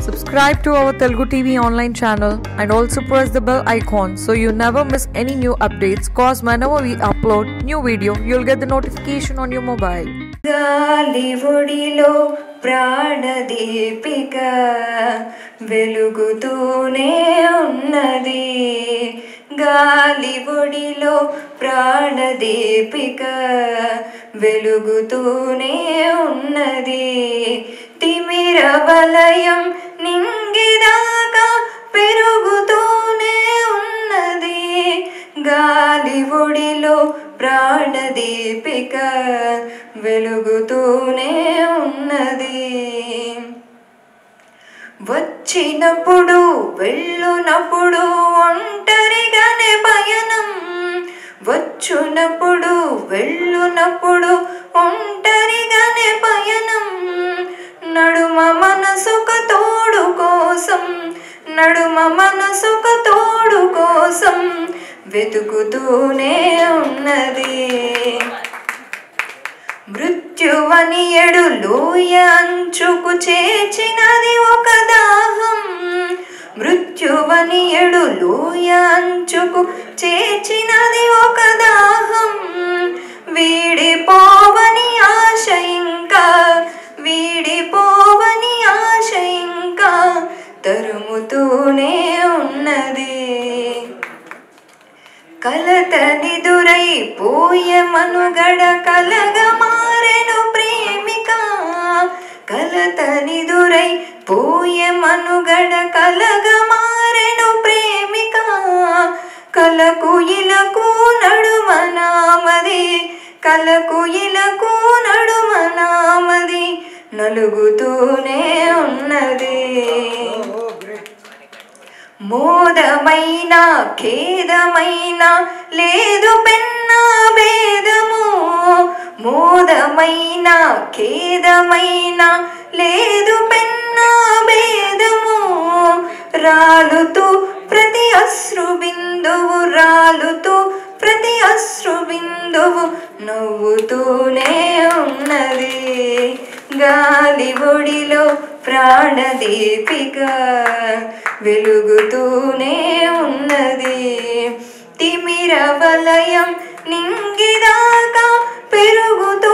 Subscribe to our Telugu TV online channel and also press the bell icon so you never miss any new updates. Cause whenever we upload new video, you'll get the notification on your mobile. గాలి ఒడిలో ప్రాణదీపిక వెలుగుతూనే ఉన్నది గాలి ఒడిలో ప్రాణదీపిక వెలుగుతూనే ఉన్నది తిమిర వలయం నింగిదాకా పెరుగుతూనే ఉన్నది గాలి ఒడిలో ప్రాణదీపిక వెలుగుతూనే ఉన్నది వచ్చినప్పుడు వెళ్ళునప్పుడు ఒంటరిగానే పయనం వచ్చునప్పుడు వెళ్ళునప్పుడు ఒంటరిగానే పయనం నడుమ మనసుక తోడు కోసం నడుమ మనసుక తోడు కోసం వెతుకుతూనే ఉన్నది మృత్యువని ఎడు లోయ అంచుకు చేర్చినది ఒక దాహం మృత్యువని ఎడు లోయ అంచుకు చేర్చినది ఒక దాహం వీడిపోవని ఆశ ఇంకా వీడిపోవని ఆశ ఇంకా తరుముతూనే ఉన్నది కలతనిదురై పోయే మనుగడ కలగ మారెను ప్రేమిక కలతనిదురై పోయే మనుగడ కలగ మారెను ప్రేమిక కలకు ఇలకు నడుమ నామది కలకు ఇలకు నడుమ నామది నలుగుతూనే ఉన్నది మోదమైన ఖేదమైన లేదు పెన్న భేదము మోదమైన ఖేదమైన లేదు పెన్న భేదము రాలుతూ ప్రతి అశ్రు బిందువు రాలుతూ ప్రతి అశ్రు బిందువు నవ్వుతూనే ఉన్నది గాలి ఒడిలో ప్రాణదీపిక వెలుగుతూనే ఉన్నది తిమిర వలయం నింగిదాకా పెరుగుతూ